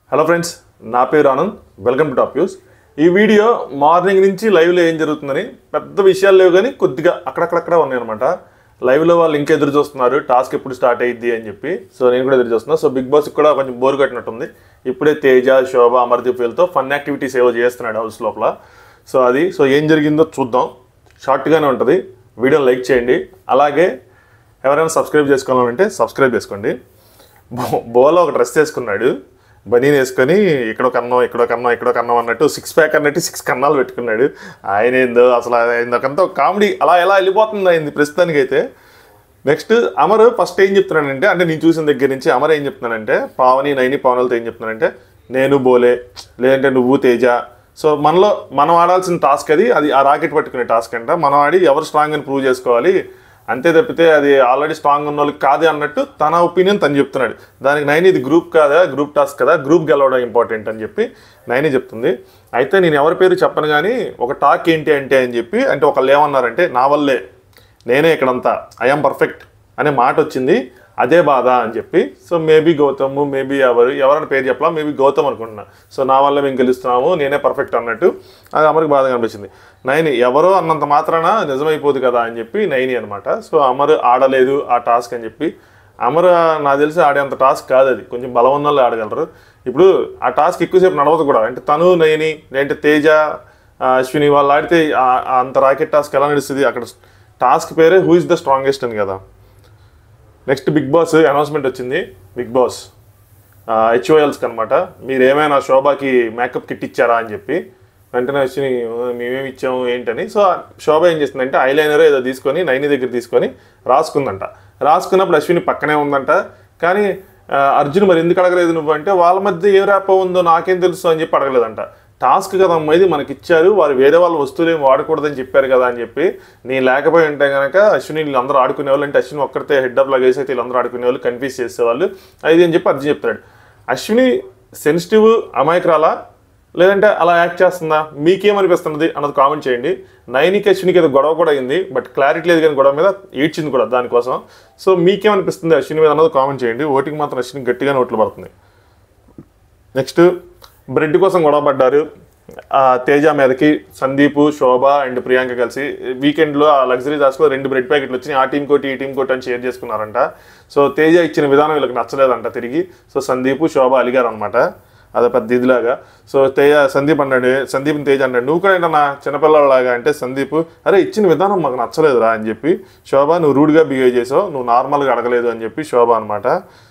Hello friends నా పేరు Anand welcome to top news ఈ వీడియో మార్నింగ్ నుంచి లైవ్లో ఏం జరుగుతుందని పెద్ద విషయాలు లేవు కానీ కొద్దిగా అక్కడక్కడక్కడ ఉన్నాయన్నమాట లైవ్లో వాళ్ళు ఇంకా ఎదురు చూస్తున్నారు టాస్క్ ఎప్పుడు స్టార్ట్ అయ్యిద్ది అని చెప్పి సో నేను కూడా ఎదురు చూస్తున్నా సో బిగ్ బాస్ కూడా కొంచెం బోర్ కట్టినట్టుంది ఇప్పుడే తేజ శోభ అమర్దీప్ వీళ్ళతో ఫన్ యాక్టివిటీస్ ఏవో చేస్తున్నాడు హౌస్ లోపల సో అది సో ఏం జరిగిందో చూద్దాం షార్ట్గానే ఉంటుంది వీడియోని లైక్ చేయండి అలాగే ఎవరైనా సబ్స్క్రైబ్ చేసుకోవాలంటే సబ్స్క్రైబ్ చేసుకోండి బో- బోలో ఒక డ్రెస్ వేసుకున్నాడు బనీన్ వేసుకొని ఇక్కడ ఒక అన్నం ఇక్కడ ఒక అన్నం ఇక్కడ ఒక అన్నం అన్నట్టు సిక్స్ ప్యాక్ అన్నట్టు సిక్స్ కన్నాలు పెట్టుకున్నాడు ఆయన ఏందో అసలు ఆయనకంతా కామెడీ అలా ఎలా వెళ్ళిపోతుంది అయింది ప్రస్తుతానికి అయితే నెక్స్ట్ అమర్ ఫస్ట్ ఏం చెప్తున్నానంటే అంటే నేను చూసిన దగ్గర నుంచి అమర్ ఏం చెప్తున్నానంటే పావని నైని పవనలతో ఏం చెప్తున్నానంటే నేను బోలే లేదంటే నువ్వు తేజ సో మనలో మనం ఆడాల్సిన టాస్క్ అది అది ఆ రాకెట్ పట్టుకునే టాస్క్ అంట మనం ఆడి ఎవరు స్ట్రాంగ్ అని ప్రూవ్ చేసుకోవాలి అంతే తప్పితే అది ఆల్రెడీ స్ట్రాంగ్ ఉన్న వాళ్ళకి కాదు అన్నట్టు తన ఒపీనియన్ తను చెప్తున్నాడు దానికి నైన్ ఇది గ్రూప్ కాదా గ్రూప్ టాస్క్ కదా గ్రూప్ గెలవడం ఇంపార్టెంట్ అని చెప్పి నైనే చెప్తుంది అయితే నేను ఎవరి పేరు చెప్పను కానీ ఒక టాక్ ఏంటి అంటే అని చెప్పి అంటే ఒకళ్ళు ఏమన్నారంటే నా వల్లే నేనే ఇక్కడంతా ఐఎమ్ పర్ఫెక్ట్ అనే మాట వచ్చింది అదే బాధ అని చెప్పి సో మేబీ గౌతమ్ మేబీ ఎవరు ఎవరైనా పేరు చెప్పలా మేబీ గౌతమ్ అనుకుంటున్నా సో నా వల్ల మేము గెలుస్తున్నాము నేనే పర్ఫెక్ట్ అన్నట్టు అది అమర్కి బాధగా అనిపించింది నైని ఎవరో అన్నంత మాత్రాన నిజమైపోదు కదా అని చెప్పి నైని అనమాట సో అమర్ ఆడలేదు ఆ టాస్క్ అని చెప్పి అమర్ నాకు తెలిసి ఆడేంత టాస్క్ కాదు అది కొంచెం బలం ఉన్న వాళ్ళు ఆడగలరు ఇప్పుడు ఆ టాస్క్ ఎక్కువసేపు నడవదు కూడా అంటే తను నైని లేదంటే తేజ ఆ, అశ్విని వాళ్ళు ఆడితే ఆ- ఆ అంత రాకెట్ టాస్క్ ఎలా నడుస్తుంది అక్కడ టాస్క్ పేరే హూ ఇస్ ద స్ట్రాంగెస్ట్ అని కదా నెక్స్ట్ బిగ్ బాస్ అనౌన్స్మెంట్ వచ్చింది బిగ్ బాస్ హెచ్ఓఎల్స్కి అనమాట మీరు ఏమైనా శోభాకి మేకప్ కిట్ ఇచ్చారా అని చెప్పి వెంటనే వచ్చి మేమేమి ఇచ్చాము ఏంటని సో శోభ ఏం చేసిందంటే ఐలైనర్ ఏదో తీసుకొని నైని దగ్గర తీసుకొని రాసుకుందంట రాసుకున్నప్పుడు అశ్విని పక్కనే ఉందంట కానీ ఆ, అర్జున్ మరి ఎందుకు అడగలేదు నువ్వు అంటే వాళ్ళ మధ్య ఏ ర్యాప్ ఉందో నాకేం తెలుసు అని చెప్పి అడగలేదంట టాస్క్ కదా అమ్మా ఇది మనకి ఇచ్చారు వారు వేరే వాళ్ళ వస్తువులు ఏమి వాడకూడదని చెప్పారు కదా అని చెప్పి నేను లేకపోయి ఉంటే కనుక అశ్విని వీళ్ళందరూ ఆడుకునే వాళ్ళు అంటే అశ్విని ఒక్కరితే హెడ్ ఆఫ్ లగేజ్ అయితే వీళ్ళందరూ ఆడుకునే వాళ్ళు కన్ఫ్యూజ్ చేసేవాళ్ళు అది అని చెప్పి అర్జున్ చెప్తాడు అశ్విని సెన్సిటివ్ అమాయకురాలా లేదంటే అలా యాక్ట్ చేస్తుందా మీకేమనిపిస్తున్నది అన్నది కామెంట్ చేయండి నైనికి అశ్వినికి ఏదో గొడవ కూడా అయింది బట్ క్లారిటీ లేదు కానీ గొడవ మీద ఏడ్చింది కూడా దానికోసం సో మీకేమనిపిస్తుంది అశ్విని మీద అన్నది కామెంట్ చేయండి ఓటింగ్ మాత్రం అశ్విని గట్టిగానే ఓట్లు పడుతుంది నెక్స్ట్ బ్రెడ్ కోసం గొడవ పడ్డారు ఆ, తేజ మీదకి సందీప్ శోభ అండ్ ప్రియాంక కలిసి వీకెండ్లో ఆ లగ్జరీ దాస్లో రెండు బ్రెడ్ ప్యాకెట్లు వచ్చినాయి ఆ టీం కోటి ఈ టీం కోటి అని షేర్ చేసుకున్నారంట సో తేజ ఇచ్చిన విధానం వీళ్ళకి నచ్చలేదంట తిరిగి సో సందీప్ శోభ అలిగారు అనమాట అదే పెద్ద ఇదిలాగా సో తేజ సందీప్ అన్నాడు సందీప్ తేజ అన్నాడు నువ్వు కూడా ఏంటన్నా చిన్నపిల్లలాగా అంటే సందీప్ అరే ఇచ్చిన విధానం మాకు నచ్చలేదురా అని చెప్పి శోభ నువ్వు రూడ్గా బిహేవ్ చేసావు నువ్వు నార్మల్గా అడగలేదు అని చెప్పి శోభ అనమాట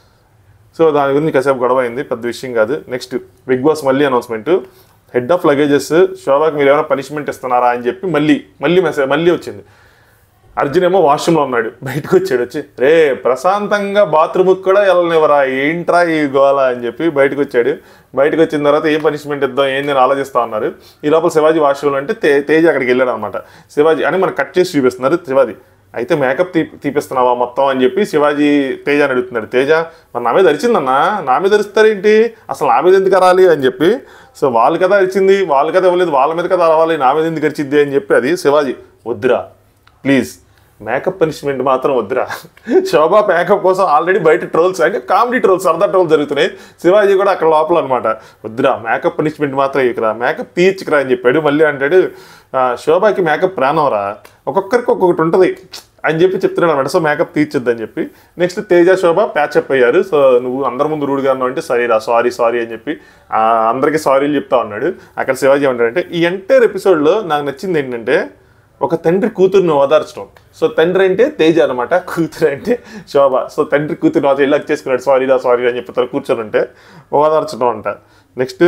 సో దాని గురించి కాసేపు గొడవ అయింది పెద్ద విషయం కాదు నెక్స్ట్ బిగ్ బాస్ మళ్ళీ అనౌన్స్మెంట్ హెడ్ ఆఫ్ లగేజెస్ శోభాకి మీరు ఏమైనా పనిష్మెంట్ ఇస్తున్నారా అని చెప్పి మళ్ళీ మళ్ళీ మెసేజ్ మళ్ళీ వచ్చింది అర్జున్ ఏమో వాష్రూమ్లో ఉన్నాడు బయటకు వచ్చాడు వచ్చి రే ప్రశాంతంగా బాత్రూమ్కి కూడా వెళ్ళనివ్వరా ఏంట్రా ఈ గోల అని చెప్పి బయటకు వచ్చాడు బయటకు వచ్చిన తర్వాత ఏం పనిష్మెంట్ ఇద్దాం ఏంది అని ఆలోచిస్తా ఉన్నారు ఈ లోపల శివాజీ వాష్రూమ్లో అంటే తే తేజ్ అక్కడికి వెళ్ళాడు అనమాట శివాజీ అని మనకు కట్ చేసి చూపిస్తున్నారు శివాజీ అయితే మేకప్ తీ తీపిస్తున్నావా మొత్తం అని చెప్పి శివాజీ తేజ అని అడుగుతున్నాడు తేజ మరి నా మీద అరిచిందన్నా నా మీద అరుస్తారేంటి అసలు నా మీద ఎందుకు అరాలి అని చెప్పి సో వాళ్ళు కదా అరిచింది వాళ్ళు కదా ఇవ్వలేదు వాళ్ళ మీద కదా అరవాలి నా మీద ఎందుకు అరిచిద్ది అని చెప్పి అది శివాజీ వద్దురా ప్లీజ్ మేకప్ పనిష్మెంట్ మాత్రం వద్దురా శోభా మేకప్ కోసం ఆల్రెడీ బయట ట్రోల్స్ అంటే కామెడీ ట్రోల్స్ సరదా ట్రోల్స్ జరుగుతున్నాయి శివాజీ కూడా అక్కడ లోపల అనమాట వద్దురా మేకప్ పనిష్మెంట్ మాత్రం ఇకరా మేకప్ తీర్చుకురా అని చెప్పాడు మళ్ళీ అంటాడు "ఆ, శోభాకి మేకప్ ప్రాణంరా ఒక్కొక్కరికి ఒక్కొక్కటి ఉంటుంది అని చెప్పి చెప్తున్నాడు అనమాట సో మేకప్ తీర్చొద్దు అని చెప్పి నెక్స్ట్ తేజ శోభ ప్యాచప్ అయ్యారు సో నువ్వు అందరి ముందు రూడ్గా ఉన్నావు అంటే సరేరా సారీ సారీ అని చెప్పి ఆ, అందరికీ సారీలు చెప్తా ఉన్నాడు అక్కడ శివాజీ ఏమంటాడంటే ఈ ఎంటైర్ ఎపిసోడ్లో నాకు నచ్చింది ఏంటంటే ఒక తండ్రి కూతురుని ఓదార్చడం సో తండ్రి అంటే తేజ అనమాట కూతురు అంటే శోభ సో తండ్రి కూతురు నాతో ఇల్లు చేసుకున్నాడు సారీరా సారీ అని చెప్పి తను కూర్చొని ఉంటే ఓదార్చడం అంట నెక్స్ట్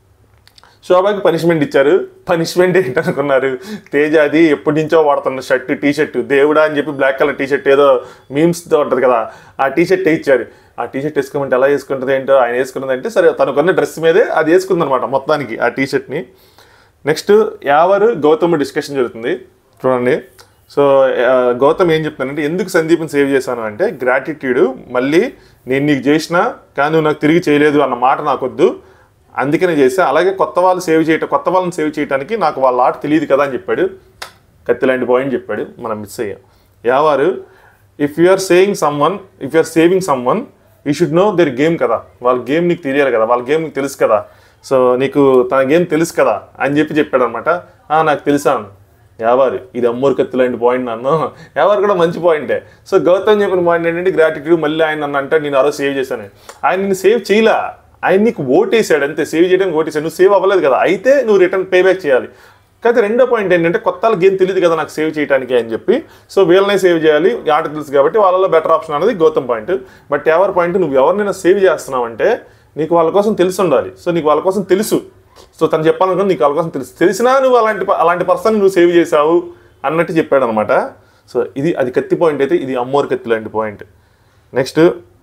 శోభాకి పనిష్మెంట్ ఇచ్చారు పనిష్మెంట్ ఏంటనుకున్నారు తేజ అది ఎప్పటి నుంచో వాడుతున్న షర్ట్ టీ షర్ట్ దేవుడా అని చెప్పి బ్లాక్ కలర్ టీ షర్ట్ ఏదో మీమ్స్తో ఉంటుంది కదా ఆ టీ షర్ట్ ఇచ్చారు ఆ టీ షర్ట్ వేసుకోమంటే ఎలా వేసుకుంటుంది ఏంటో ఆయన వేసుకున్నది అంటే సరే తనకున్న డ్రెస్ మీదే అది వేసుకుందనమాట మొత్తానికి ఆ టీ షర్ట్ని నెక్స్ట్ యావరు గౌతమ్ డిస్కషన్ జరుగుతుంది చూడండి సో ఆ, గౌతమ్ ఏం చెప్తానంటే ఎందుకు సందీప్ని సేవ్ చేశాను అంటే గ్రాటిట్యూడ్ మళ్ళీ నేను నీకు చేసినా కానీ నువ్వు నాకు తిరిగి చేయలేదు అన్న మాట నాకొద్దు అందుకనే చేసా అలాగే కొత్త వాళ్ళు సేవ్ చేయటం కొత్త వాళ్ళని సేవ్ చేయడానికి నాకు వాళ్ళ ఆట తెలియదు కదా అని చెప్పాడు కత్తి లాంటి పాయింట్ చెప్పాడు మనం మిస్ అయ్యాం Yawar if you are saying someone if you are saving someone you should know their game కదా వాళ్ళ గేమ్ నీకు తెలియాలి కదా వాళ్ళ గేమ్ నీకు తెలుసు కదా సో నీకు తన గేమ్ తెలుసు కదా అని చెప్పి చెప్పాడు అనమాట నాకు తెలుసాను యావారు ఇది అమ్మోరు కత్తి లాంటి పాయింట్ నన్ను యావారు కూడా మంచి పాయింటే సో గౌతమ్ చెప్పిన పాయింట్ ఏంటంటే గ్రాటిట్యూడ్ మళ్ళీ ఆయన నన్ను అంటే నేను ఆ రోజు సేవ్ చేశాను ఆయన నిన్ను సేవ్ చేయలా ఆయన నీకు ఓటేసాడు అంతే సేవ్ చేయడానికి ఓటేసాడు నువ్వు సేవ్ అవ్వలేదు కదా అయితే నువ్వు రిటర్న్ పే బ్యాక్ చేయాలి కాకపోతే రెండో పాయింట్ ఏంటంటే కొత్త వాళ్ళకి ఏం తెలియదు కదా నాకు సేవ్ చేయడానికి అని చెప్పి సో వీళ్ళనే సేవ్ చేయాలి ఈ ఆట తెలుసు కాబట్టి వాళ్ళలో బెటర్ ఆప్షన్ అనేది గౌతమ్ పాయింట్ బట్ ఎవరి పాయింట్ నువ్వు ఎవరినైనా సేవ్ చేస్తున్నావు అంటే నీకు వాళ్ళ కోసం తెలిసి ఉండాలి సో నీకు వాళ్ళ కోసం తెలుసు సో తను చెప్పాలనుకుని నీకు వాళ్ళ కోసం తెలుసు తెలిసినా నువ్వు అలాంటి ప- అలాంటి పర్సన్ నువ్వు సేవ్ చేసావు అన్నట్టు చెప్పాడు అనమాట సో ఇది అది కత్తి పాయింట్ అయితే ఇది అమ్మోరు కత్తి లాంటి పాయింట్ నెక్స్ట్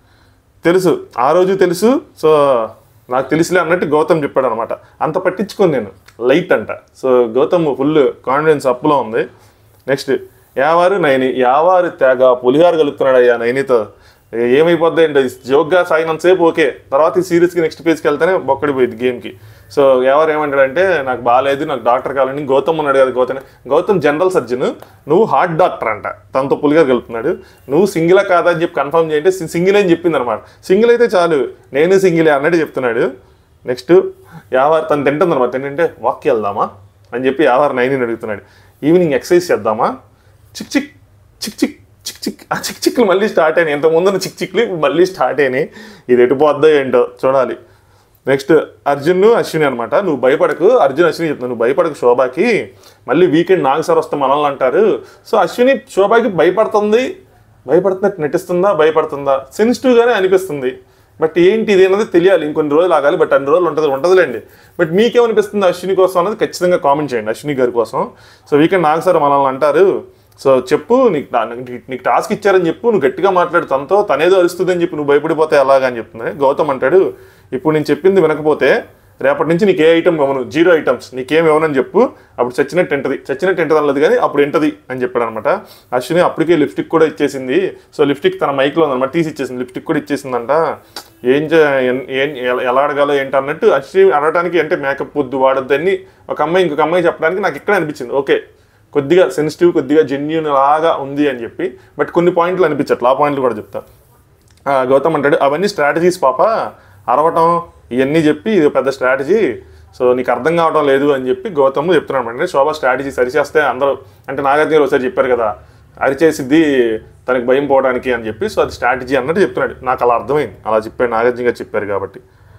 తెలుసు ఆ రోజు తెలుసు సో నాకు తెలుసులే అన్నట్టు గౌతమ్ చెప్పాడు అనమాట అంత పట్టించుకొని నేను లైట్ అంట సో గౌతమ్ ఫుల్ కాన్ఫిడెన్స్ అప్లో ఉంది నెక్స్ట్ యావారు నైని యావారు తెగ పులిహారు కలుపుతున్నాడు అయ్యా నైనితో ఏమైపోద్ది అంటే జోక్గా సాగినంతసేపు ఓకే తర్వాత ఈ సిరీస్కి నెక్స్ట్ పేజ్కి వెళ్తేనే బొక్కడిపోయింది గేమ్కి సో ఎవరు ఏమంటాడంటే నాకు బాగాలేదు నాకు డాక్టర్ కావాలని గౌతమ్ ఉన్నాడు కదా గౌతమ్ గౌతమ్ జనరల్ సర్జన్ నువ్వు హార్ట్ డాక్టర్ అంట తనతో పులిగా కలుపుతున్నాడు నువ్వు సింగిలా కాదా అని చెప్పి కన్ఫర్మ్ చేయంటే సింగిల్ అని చెప్పింది అనమాట సింగిల్ అయితే చాలు నేను సింగిలే అన్నట్టు చెప్తున్నాడు నెక్స్ట్ యావారు తను తింటుంది అనమాట తింటుంటే వాక్కి వెళ్దామా అని చెప్పి యావారు నైన్ అడుగుతున్నాడు ఈవినింగ్ ఎక్సర్సైజ్ చేద్దామా చిక్ చిక్ చిక్ చిక్ చిక్ చిక్ ఆ చిక్ చిక్లు మళ్ళీ స్టార్ట్ అయినాయి ఇంత ముందున్న చిక్ చిక్లు ఇప్పుడు మళ్ళీ స్టార్ట్ అయినాయి ఇది ఎటుపోద్దో ఏంటో చూడాలి నెక్స్ట్ అర్జున్ అశ్విని అనమాట నువ్వు భయపడకు అర్జున్ అశ్విని చెప్తున్నాను నువ్వు భయపడకు శోభాకి మళ్ళీ వీకెండ్ నాగ్ సార్ వస్తే మనల్ని అంటారు సో అశ్విని శోభాకి భయపడుతుంది భయపడుతున్నట్టు నటిస్తుందా భయపడుతుందా సెన్సిటివ్గానే అనిపిస్తుంది బట్ ఏంటి ఇది అన్నది తెలియాలి ఇంకొన్ని రోజులు ఆగాలి బట్ అన్ని రోజులు ఉంటుంది ఉంటుందిలేండి బట్ మీకేమనిపిస్తుంది అశ్విని కోసం అన్నది ఖచ్చితంగా కామెంట్ చేయండి అశ్విని గారి కోసం సో వీకెండ్ నాగ్ సార్ మనల్ని అంటారు సో చెప్పు నీకు నా- నీకు- నీకు టాస్క్ ఇచ్చారని చెప్పు నువ్వు గట్టిగా మాట్లాడు తనతో తనేదో అరుస్తుందని చెప్పి నువ్వు భయపడిపోతే ఎలాగా అని చెప్తుంది గౌతమ్ అంటాడు ఇప్పుడు నేను చెప్పింది వినకపోతే రేపటి నుంచి నీకు ఏ ఐటమ్ ఇవ్వను జీరో ఐటమ్స్ నీకేం ఇవ్వనని చెప్పు అప్పుడు చచ్చినట్టు ఎంటది చచ్చినట్టు ఎంటది అనలేదు కానీ అప్పుడు ఎంటది అని చెప్పాడు అనమాట అశ్విని అప్పటికే లిప్స్టిక్ కూడా ఇచ్చేసింది సో లిప్స్టిక్ తన మైక్లో ఉందన్నమాట తీసి ఇచ్చేసింది లిప్స్టిక్ కూడా ఇచ్చేసిందంట ఏం చే- ఎన్- ఏం ఎలా- ఎలా అడగాలో ఏంటి అన్నట్టు అశ్విని అడగడానికి అంటే మేకప్ వద్దు వాడొద్దని ఒక అమ్మాయి ఇంకొక అమ్మాయి చెప్పడానికి నాకు ఇక్కడ అనిపించింది ఓకే కొద్దిగా సెన్సిటివ్ కొద్దిగా జెన్యున్ లాగా ఉంది అని చెప్పి బట్ కొన్ని పాయింట్లు అనిపించట్లా ఆ పాయింట్లు కూడా చెప్తా ఆ, గౌతమ్ అంటాడు అవన్నీ స్ట్రాటజీస్ పాప అరవటం ఇవన్నీ చెప్పి ఇది పెద్ద స్ట్రాటజీ సో నీకు అర్థం కావడం లేదు అని చెప్పి గౌతమ్ చెప్తున్నాడు అంటే శోభ స్ట్రాటజీ సరిచేస్తే అందరూ అంటే నాగార్జున గారు ఒకసారి చెప్పారు కదా అరిచేసిద్ది తనకి భయం పోవడానికి అని చెప్పి సో అది స్ట్రాటజీ అన్నట్టు చెప్తున్నాడు నాకు అలా అర్థమైంది అలా చెప్పాడు నాగార్జున గారు చెప్పారు కాబట్టి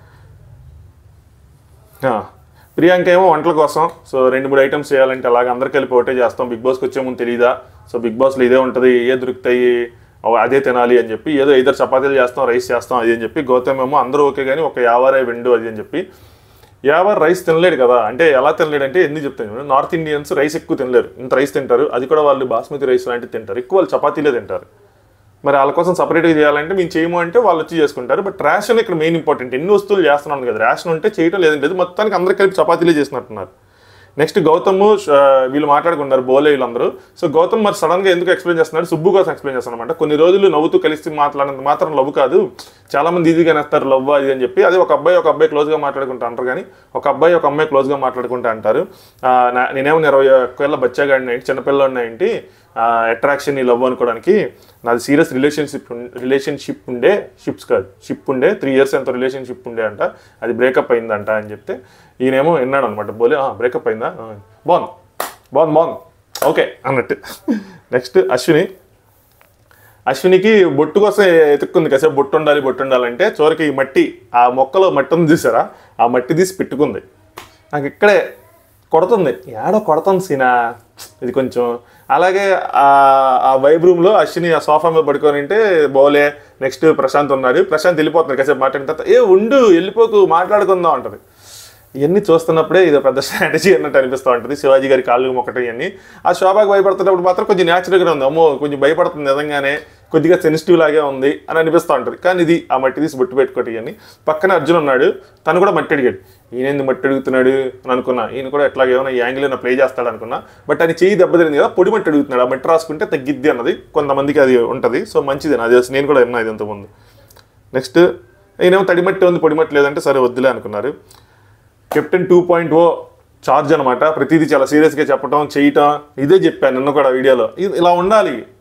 ఆ, ప్రియాంక ఏమో వంటల కోసం సో రెండు మూడు ఐటమ్స్ చేయాలంటే అలాగ అందరు కలిపి ఒకటే చేస్తాం బిగ్ బాస్కి వచ్చే ముందు తెలియదా సో బిగ్ బాస్లో ఇదే ఉంటుంది ఏ దొరుకుతాయి అవ- అదే తినాలి అని చెప్పి ఏదో ఇద్దరు చపాతీలు చేస్తాం రైస్ చేస్తాం అది అని చెప్పి గౌతమ్ ఏమో అందరూ ఓకే కానీ ఒక యావరే విండు అది అని చెప్పి యావర్ రైస్ తినలేడు కదా అంటే ఎలా తినలేడు అంటే ఎందుకు చెప్తాను నార్త్ ఇండియన్స్ రైస్ ఎక్కువ తినలేరు ఇంత రైస్ తింటారు అది కూడా వాళ్ళు బాస్మతి రైస్ లాంటివి తింటారు ఎక్కువ వాళ్ళు చపాతీలే తింటారు మరి వాళ్ళ కోసం సపరేట్గా చేయాలంటే మేము చేయము అంటే వాళ్ళు వచ్చి చేసుకుంటారు బట్ రేషన్ ఇక్కడ మెయిన్ ఇంపార్టెంట్ ఎన్ని వస్తువులు చేస్తున్నాను కదా రేషన్ ఉంటే చేయటం లేదంటే లేదు మొత్తానికి అందరు కలిపి చపాతీలే చేసినట్టున్నారు నెక్స్ట్ గౌతమ్ ఆ, వీళ్ళు మాట్లాడుకున్నారు బోలే వీళ్ళందరూ సో గౌతమ్ మరి సడన్ గా ఎందుకు ఎక్స్ప్లెయిన్ చేస్తున్నాడు సుబ్బు కోసం ఎక్స్ప్లెయిన్ చేస్తాను అనమాట కొన్ని రోజులు నవ్వుతూ కలిసి మాట్లాడినంత మాత్రం లవ్ కాదు చాలా మంది ఈజీగా నేస్తారు లవ్ అది అని చెప్పి అదే ఒక అబ్బాయి ఒక అబ్బాయి క్లోజ్ గా మాట్లాడుకుంటా అంటారు కానీ ఒక అబ్బాయి ఒక అమ్మాయి క్లోజ్ గా మాట్లాడుకుంటా అంటారు ఆ, నా- నేనేమో ఇరవై ఒక్కవేళ బచ్చాగాడిని ఏంటి చిన్నపిల్లలు ఏంటి అట్రాక్షన్ ఈ లవ్ అనుకోవడానికి నాది సీరియస్ రిలేషన్షిప్ రిలేషన్షిప్ ఉండే షిప్స్ కాదు షిప్ ఉండే త్రీ ఇయర్స్ ఎంత రిలేషన్షిప్ ఉండే అంట అది బ్రేకప్ అయిందంట అని చెప్తే ఈయనేమో విన్నాడు అనమాట బోలే బ్రేకప్ అయిందా ఆ, బాగుంది బాగుంది బాగుంది ఓకే అన్నట్టు నెక్స్ట్ అశ్విని అశ్వినికి బొట్టు కోసం ఎత్తుక్కుంది కాసేపు బొట్టు ఉండాలి బొట్టు ఉండాలంటే చివరికి ఈ మట్టి ఆ మొక్కలో మట్టి ఉంది చూసారా ఆ మట్టి తీసి పెట్టుకుంది నాకు ఇక్కడే కొడుతుంది ఏడో కొడుతుంది సీనా ఇది కొంచెం అలాగే ఆ ఆ వైబ్ రూమ్లో అశ్విని ఆ సోఫా మీద పడుకొని ఉంటే బోలే నెక్స్ట్ ప్రశాంత్ ఉన్నాడు ప్రశాంత్ వెళ్ళిపోతున్నాడు కాసేపు మాట్లాడిన తర్వాత ఏ ఉండు వెళ్ళిపోకు మాట్లాడుకుందాం అంటది ఇవన్నీ చూస్తున్నప్పుడే ఇది పెద్ద స్ట్రాటజీ అన్నట్టు అనిపిస్తూ ఉంటుంది శివాజీ గారి కాళ్ళు మొక్కటి ఇవన్నీ ఆ శోభాకి భయపడుతున్నప్పుడు మాత్రం కొంచెం న్యాచురల్గా ఉంది అమ్మో కొంచెం భయపడుతుంది నిజంగానే కొద్దిగా సెన్సిటివ్ లాగే ఉంది అని అనిపిస్తూ ఉంటుంది కానీ ఇది ఆ మట్టి తీసి బొట్టు పెట్టుకోటి ఇవన్నీ పక్కన అర్జున్ ఉన్నాడు తను కూడా మట్టి అడిగాడు ఈయన ఎందుకు మట్టి అడుగుతున్నాడు అని అనుకున్నా ఈయన కూడా ఎట్లాగ ఏమైనా ఈ యాంగిల్ ప్లే చేస్తాడు అనుకున్నా బట్ ఆయన చెయ్యి దెబ్బతిరింది కదా పొడి మట్టి అడుగుతున్నాడు ఆ మట్టి రాసుకుంటే తగ్గిద్ది అన్నది కొంతమందికి అది ఉంటుంది సో మంచిది అది తెలుసు నేను కూడా విన్నా ఇది ఇంతకుముందు నెక్స్ట్ ఈయనేమో తడి మట్టి ఉంది పొడి మట్టి లేదంటే సరే వద్దులే అనుకున్నారు captain two point o charge అనమాట ప్రతిదీ చాలా సీరియస్గా చెప్పడం చేయటం ఇదే చెప్పాను నిన్న కూడా వీడియోలో ఇది ఇలా ఉండాలి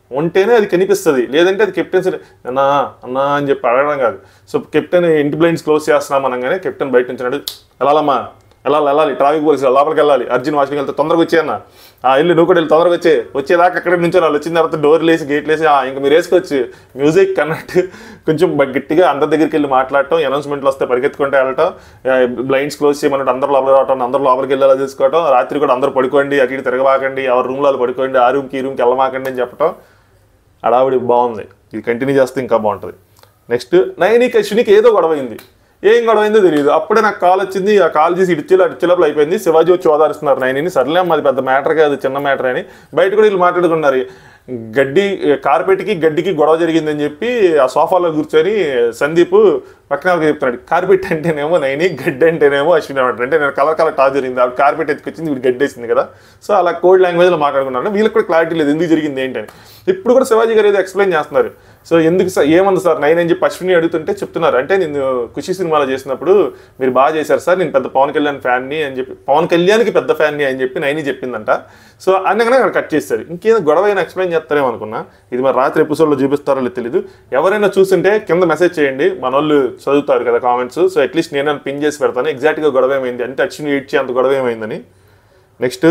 ఉంటేనే అది కనిపిస్తుంది లేదంటే అది కెప్టెన్స్ అన్నా అన్నా అని చెప్పి అడగడం కాదు సో కెప్టెన్ ఇంటి బ్లైండ్స్ క్లోజ్ చేస్తున్నాం అనగానే కెప్టెన్ బయట నుంచి అన్నాడు వెళ్ళాలమ్మా వెళ్ళాలి వెళ్ళాలి ట్రాఫిక్ పోలీసు లోపలికి వెళ్ళాలి అర్జున్ వాష్కి వెళ్తే తొందరగా వచ్చేయన్న ఆ ఇల్లు నువ్వు కూడా వెళ్ళి తొందరగా వచ్చే వచ్చేదాకా అక్కడ నుంచి వాళ్ళు వచ్చిన తర్వాత డోర్ లేసి గేట్ లేసి "ఆ, ఇంకా మీరు వేసుకోవచ్చు మ్యూజిక్ అన్నట్టు కొంచెం బ- గట్టిగా అందరి దగ్గరికి వెళ్ళి మాట్లాడటం అనౌన్స్మెంట్లు వస్తే పరిగెత్తుకుంటూ వెళ్ళటం బ్లైండ్స్ క్లోజ్ చేయమన్నట్టు అందరూ లోపలికి రావటం అందరూ లోపలికి వెళ్ళేలా చూసుకోవటం రాత్రి కూడా అందరూ పడుకోండి అటు ఇటు తిరగబాకండి ఎవరి రూమ్లో వాళ్ళు పడుకోండి ఆ రూమ్కి ఈ రూమ్కి వెళ్ళమాకండి అని చెప్పటం అడావిడి బాగుంది ఇది కంటిన్యూ చేస్తే ఇంకా బాగుంటుంది నెక్స్ట్ నైనికి అశ్వినికి ఏదో గొడవ అయింది ఏం గొడవ అయిందో తెలియదు అప్పుడే నాకు కాల్ వచ్చింది ఆ కాల్ చేసి ఇడిచేలా అడిచేలోపల అయిపోయింది శివాజీ వచ్చి ఓదారుస్తున్నారు నైనిని సర్లే అమ్మ, అది పెద్ద మ్యాటర్ కాదు చిన్న మ్యాటర్ అని బయట కూడా వీళ్ళు మాట్లాడుకున్నారు గడ్డి కార్పెట్కి గడ్డికి గొడవ జరిగిందని చెప్పి ఆ సోఫాలో కూర్చొని సందీప్ పక్కన వాళ్ళకి చెప్తున్నాడు కార్పెట్ అంటేనేమో నైని గడ్డి అంటేనేమో అశ్విని అనమాట అంటే నేను కలర్ కలర్ టాస్ జరిగింది ఆవిడ కార్పెట్ ఎత్తుకొచ్చింది వీడు గడ్డి వేసింది కదా సో అలా కోడ్ లాంగ్వేజ్లో మాట్లాడుకున్నాను వీళ్ళకి కూడా క్లారిటీ లేదు ఎందుకు జరిగింది ఏంటని ఇప్పుడు కూడా శివాజీ గారు ఏదో ఎక్స్ప్లెయిన్ చేస్తున్నారు సో ఎందుకు సార్ ఏమంది సార్ నైన్ అని చెప్పి అశ్విని అడుగుతుంటే చెప్తున్నారు అంటే నేను ఖుషి సినిమాలో చేసినప్పుడు మీరు బాగా చేశారు సార్ నేను పెద్ద పవన్ కళ్యాణ్ ఫ్యాన్ని అని చెప్పి పవన్ కళ్యాణ్కి పెద్ద ఫ్యాన్ని అని చెప్పి నైని చెప్పిందంట సో అందుకనే అక్కడ కట్ చేస్తారు ఇంకేదో గొడవ అయినా ఎక్స్ప్లెయిన్ చేస్తారేమో అనుకున్నా ఇది మరి రాత్రి ఎపిసోడ్లో చూపిస్తారో లేదో తెలియదు ఎవరైనా చూస్తుంటే కింద మెసేజ్ చేయండి మన వాళ్ళు చదువుతారు కదా కామెంట్స్ సో అట్లీస్ట్ నేను పిన్ చేసి పెడతాను ఎగ్జాక్ట్గా గొడవ ఏమైంది అంటే అశ్విని ఏడ్చి అంత గొడవ ఏమైందని నెక్స్ట్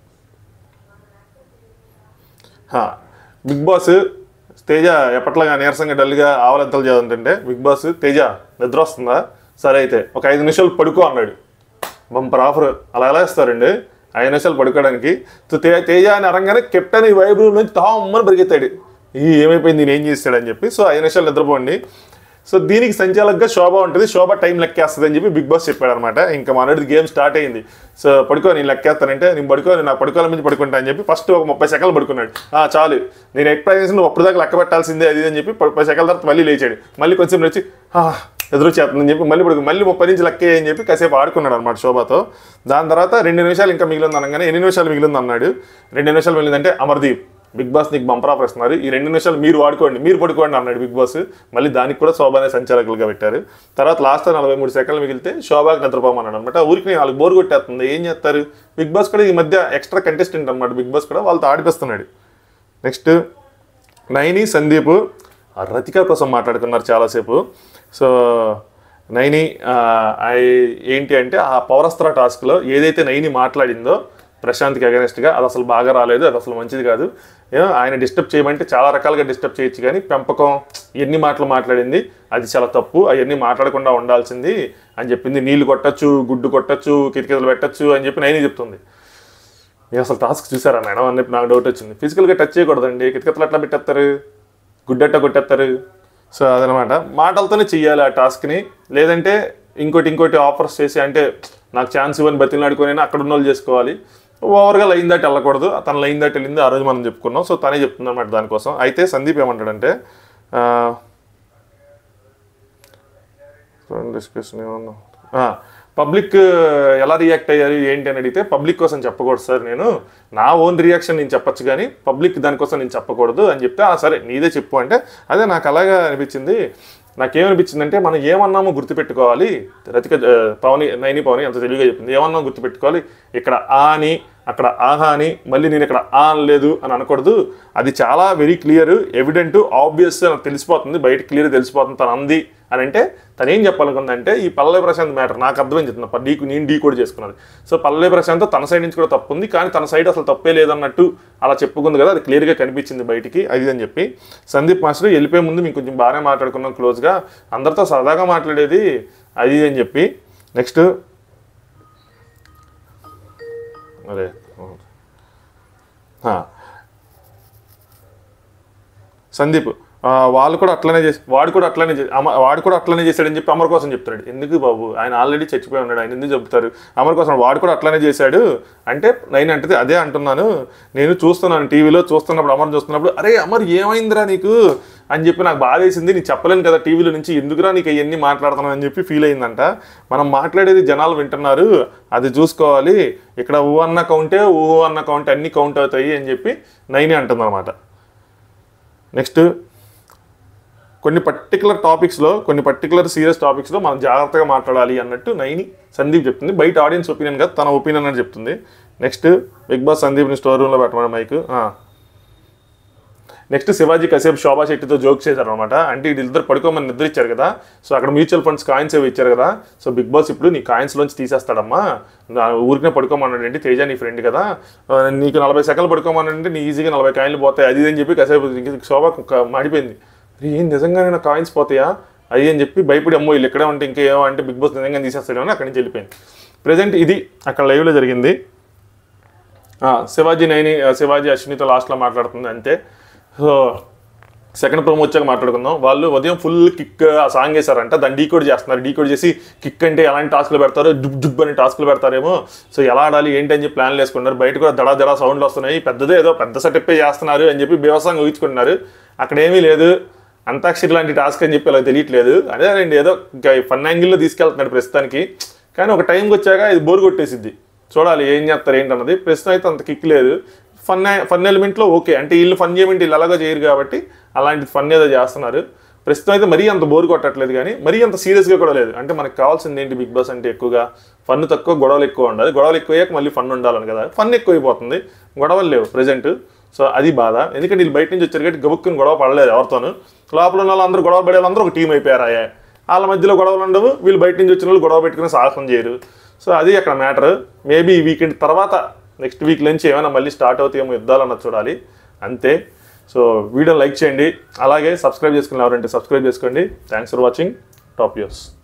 బిగ్ బాస్ తేజ ఎప్పట్లాగా నీరసంగా డల్గా ఆవలంతలు చదువుతుంటే బిగ్ బాస్ తేజ నిద్ర వస్తుందా సరే అయితే ఒక ఐదు నిమిషాలు పడుకో అన్నాడు బంపర్ ఆఫర్ అలా ఎలా ఇస్తారండి ఐదు నిమిషాలు పడుకోవడానికి సో తే తేజ అని అరంగానే కెప్టెన్ ఈ వైబ్ రూమ్ నుంచి తామ్మని పరిగెత్తాడు ఈ ఏమైపోయింది నేను ఏం చేస్తాడని చెప్పి సో ఐదు నిమిషాలు నిద్రపోండి సో దీనికి సంచాలకుగా శోభ ఉంటుంది శోభ టైం లెక్కేస్తుంది అని చెప్పి బిగ్ బాస్ చెప్పాడు అనమాట ఇంకా మనది గేమ్ స్టార్ట్ అయింది సో పడుకో నేను లెక్కేస్తానంటే నేను పడుకో నేను నాకు పడుకోవాలని మించి పడుకుంటా అని చెప్పి ఫస్ట్ ఒక ముప్పై సెకండ్లు పడుకున్నాడు ఆ చాలు నేను ఎక్స్ప్లెయిన్ నువ్వు అప్పుడు దాకా లెక్క పెట్టాల్సిందే అది ఇది అని చెప్పి ముప్పై సెకండ్ల తర్వాత మళ్ళీ లేచాడు మళ్ళీ కొంచెం వచ్చి "ఆ, ఎదురు చేస్తుందని చెప్పి మళ్ళీ పడుకు మళ్ళీ ముప్పై నుంచి లెక్కే అని చెప్పి కాసేపు ఆడుకున్నాడు అనమాట శోభతో దాని తర్వాత రెండు నిమిషాలు ఇంకా మిగిలింది అనగానే ఎన్ని నిమిషాలు మిగిలింది అన్నాడు రెండు నిమిషాలు మిగిలిందంటే అమర్దీప్ బిగ్ బాస్ నీకు బంపర్ ఆఫర్ ఇస్తున్నారు ఈ రెండు నిమిషాలు మీరు వాడుకోండి మీరు పడుకోండి అన్నాడు బిగ్ బాస్ మళ్ళీ దానికి కూడా శోభానే సంచాలకులుగా పెట్టారు తర్వాత లాస్ట్ నలభై మూడు సెకండ్లు మిగిలితే శోభాకి నిద్రపోమన్నాడు అనమాట ఊరికి వాళ్ళకి బోర్ కొట్టేస్తుంది ఏం చేస్తారు బిగ్ బాస్ కూడా ఈ మధ్య ఎక్స్ట్రా కంటెస్టెంట్ అనమాట బిగ్ బాస్ కూడా వాళ్ళతో ఆడిపిస్తున్నాడు నెక్స్ట్ నైని సందీప్ ఆ రతిక కోసం మాట్లాడుకున్నారు చాలాసేపు సో నైని ఆ, ఐ- ఏంటి అంటే ఆ పౌరస్త్ర టాస్క్లో ఏదైతే నైని మాట్లాడిందో ప్రశాంత్కి అగెనెస్ట్గా అది అసలు బాగా రాలేదు అది అసలు మంచిది కాదు ఏ, ఆయన డిస్టర్బ్ చేయమంటే చాలా రకాలుగా డిస్టర్బ్ చేయొచ్చు కానీ పెంపకం ఎన్ని మాటలు మాట్లాడింది అది చాలా తప్పు అవన్నీ మాట్లాడకుండా ఉండాల్సింది అని చెప్పింది నీళ్లు కొట్టచ్చు గుడ్డు కొట్టచ్చు కిటికీలు పెట్టచ్చు అని చెప్పి నైని చెప్తుంది మీరు అసలు టాస్క్ చూసారా మేడం అని చెప్పి నాకు డౌట్ వచ్చింది ఫిజికల్గా టచ్ చేయకూడదండి కితకతలు ఎట్లా పెట్టేస్తారు గుడ్డెట్ట కొట్టేస్తారు సో అదనమాట మాటలతోనే చెయ్యాలి ఆ టాస్క్ని లేదంటే ఇంకోటి ఇంకోటి ఆఫర్స్ చేసి అంటే నాకు ఛాన్స్ ఇవ్వని బతిలాడుకొని అక్కడ ఉన్న వాళ్ళు చేసుకోవాలి ఓవర్గా లైన్ దాటి వెళ్ళకూడదు తన లైన్ దాటి వెళ్ళింది ఆ రోజు మనం చెప్పుకున్నాం సో తనే చెప్తుంది అనమాట దానికోసం అయితే సందీప్ ఏమంటాడంటే ఆ, డిస్కషన్ ఏమన్నా పబ్లిక్ ఎలా రియాక్ట్ అయ్యారు ఏంటి అని అడిగితే పబ్లిక్ కోసం చెప్పకూడదు సార్ నేను నా ఓన్ రియాక్షన్ నేను చెప్పొచ్చు కానీ పబ్లిక్ దానికోసం నేను చెప్పకూడదు అని చెప్తే "ఆ, సరే నీదే చెప్పు అంటే అదే నాకు అలాగా అనిపించింది నాకేమనిపించింది అంటే మనం ఏమన్నామో గుర్తుపెట్టుకోవాలి రతిక ఆ, పవని నైని పవని అంత తెలివిగా చెప్పింది ఏమన్నామో గుర్తుపెట్టుకోవాలి ఇక్కడ ఆ అని అక్కడ ఆహా అని మళ్ళీ నేను ఇక్కడ ఆ అనలేదు అని అనకూడదు అది చాలా వెరీ క్లియర్ ఎవిడెంట్ ఆబ్వియస్ అని తెలిసిపోతుంది బయట క్లియర్ తెలిసిపోతుంది తను అంది అని అంటే తను ఏం చెప్పాలనుకుందంటే ఈ పల్లవి ప్రశాంత్ మ్యాటర్ నాకు అర్థమైంది చెప్తున్నా డీకు నేను డీ కూడా చేసుకున్నది సో పల్లవి ప్రశాంత్ తన సైడ్ నుంచి కూడా తప్పు ఉంది కానీ తన సైడ్ అసలు తప్పే లేదన్నట్టు అలా చెప్పుకుంది కదా అది క్లియర్గా కనిపించింది బయటికి అది అని చెప్పి సందీప్ మాస్టర్ వెళ్ళిపోయే ముందు మేము కొంచెం బాగానే మాట్లాడుకున్నాం క్లోజ్గా అందరితో సరదాగా మాట్లాడేది అది అని చెప్పి నెక్స్ట్ అరే ఆ. సందీప్ ఆ, వాళ్ళు కూడా అట్లనే చేసి వాడు కూడా అట్లనే చేసి అమ వాడు కూడా అట్లనే చేశాడని చెప్పి అమర్ కోసం చెప్తాడు ఎందుకు బాబు ఆయన ఆల్రెడీ చచ్చిపోయి ఉన్నాడు ఆయన ఎందుకు చెప్తారు అమర్ కోసం వాడు కూడా అట్లనే చేశాడు అంటే నేను అంటే అదే అంటున్నాను నేను చూస్తున్నాను టీవీలో చూస్తున్నప్పుడు అమర్ చూస్తున్నప్పుడు అరే అమర్ ఏమైందిరా నీకు అని చెప్పి నాకు బాధ వేసింది నీకు చెప్పలేను కదా టీవీలో నుంచి ఎందుకురా నీకు అవన్నీ మాట్లాడుతున్నాను అని చెప్పి ఫీల్ అయిందంట మనం మాట్లాడేది జనాలు వింటున్నారు అది చూసుకోవాలి ఇక్కడ ఊ అన్న కౌంటే ఊ అన్న కౌంటే అన్ని కౌంట్ అవుతాయి అని చెప్పి నైనే అంటుందన్నమాట నెక్స్ట్ కొన్ని పర్టికులర్ టాపిక్స్లో కొన్ని పర్టికులర్ సీరియస్ టాపిక్స్లో మనం జాగ్రత్తగా మాట్లాడాలి అన్నట్టు నైని సందీప్ చెప్తుంది బయట ఆడియన్స్ ఒపీనియన్ కాదు తన ఒపీనియన్ అని చెప్తుంది నెక్స్ట్ బిగ్ బాస్ సందీప్ని స్టోర్ రూమ్లో పెట్టమని మైక్ నెక్స్ట్ శివాజీ కసేపు శోభా శెట్టితో జోక్ చేశారు అనమాట అంటే వీళ్ళిద్దరు పడుకోమని నిద్ర ఇచ్చారు కదా సో అక్కడ మ్యూచువల్ ఫండ్స్ కాయిన్స్ ఏవి ఇచ్చారు కదా సో బిగ్ బాస్ ఇప్పుడు నీ కాయిన్స్ లోంచి తీసేస్తాడమ్మా నా ఊరికే పడుకోమన్నాడు ఏంటి తేజ నీ ఫ్రెండ్ కదా ఆ, నీకు నలభై సెకండ్లు పడుకోమన్నాడంటే నీ ఈజీగా నలభై కాయిన్లు పోతాయి అది ఇది అని చెప్పి కసేపు ఇంక శోభ ఒక మాడిపోయింది "అరే, ఏం నిజంగానే నా కాయిన్స్ పోతాయా అది అని చెప్పి భయపడి అమ్మో వీళ్ళు ఎక్కడే ఉంటే ఇంకేమో అంటే బిగ్ బాస్ నిజంగా తీసేస్తాడేమో అని అక్కడి నుంచి వెళ్ళిపోయింది ప్రజెంట్ ఇది అక్కడ లైవ్లో జరిగింది ఆ, శివాజీ నైని ఆ, శివాజీ అశ్వినితో లాస్ట్లో మాట్లాడుతుంది అంతే సో సెకండ్ ప్రోమో వచ్చాక మాట్లాడుకుందాం వాళ్ళు ఉదయం ఫుల్ కిక్ ఆ సాంగ్ వేశారంట దాన్ని డీకోడ్ చేస్తున్నారు డీకోడ్ చేసి కిక్ అంటే ఎలాంటి టాస్క్లు పెడతారో డుబ్ డుబ్ అని టాస్క్లు పెడతారేమో సో ఎలా ఆడాలి ఏంటి అని చెప్పి ప్లాన్లు వేసుకున్నారు బయట కూడా దడా దడా సౌండ్లు వస్తున్నాయి పెద్దదే ఏదో పెద్ద సెటప్పే చేస్తున్నారు అని చెప్పి బీవసాంగ్ ఊహించుకుంటున్నారు అక్కడ ఏమీ లేదు అంతాక్షరి లాంటి టాస్క్ అని చెప్పి అలా తెలియట్లేదు అదే అండి ఏదో ఇంకా ఫన్ యాంగిల్లో తీసుకెళ్తున్నాడు ప్రస్తుతానికి కానీ ఒక టైంకి వచ్చాక ఇది బోర్ కొట్టేసిద్ది చూడాలి ఏం చేస్తారు ఏంటన్నది ప్రస్తుతం అయితే అంత కిక్ లేదు ఫన్ ఫన్ ఎలిమెంట్లో ఓకే అంటే వీళ్ళు ఫన్ చేయమంటే వీళ్ళు ఎలాగో చేయరు కాబట్టి అలాంటి ఫన్ ఏదో చేస్తున్నారు ప్రస్తుతం అయితే మరీ అంత బోర్ కొట్టట్లేదు కానీ మరీ అంత సీరియస్గా కూడా లేదు అంటే మనకు కావాల్సింది ఏంటి బిగ్ బాస్ అంటే ఎక్కువగా ఫన్ తక్కువ గొడవలు ఎక్కువ ఉండాలి గొడవలు ఎక్కువ అయ్యాక మళ్ళీ ఫన్ ఉండాలని కదా ఫన్ ఎక్కువైపోతుంది గొడవలు లేవు ప్రజెంట్ సో అది బాధ ఎందుకంటే వీళ్ళు బయట నుంచి వచ్చారు కాబట్టి గబుక్కుని గొడవ పడలేదు ఎవరితోనూ లోపల ఉన్న వాళ్ళందరూ గొడవ పడే వాళ్ళందరూ ఒక టీం అయిపోయారు అయ్యా వాళ్ళ మధ్యలో గొడవలు ఉండవు వీళ్ళు బయట నుంచి వచ్చిన వాళ్ళు గొడవ పెట్టుకుని సాహసం చేయరు సో అది అక్కడ మ్యాటర్ మేబీ ఈ వీకెండ్ తర్వాత నెక్స్ట్ వీక్ నుంచి ఏమైనా మళ్ళీ స్టార్ట్ అవుతాయేమో యుద్ధాలు అన్నది చూడాలి అంతే సో వీడియో లైక్ చేయండి అలాగే సబ్స్క్రైబ్ చేసుకుని ఎవరంటే సబ్స్క్రైబ్ చేసుకోండి thanks for watching top use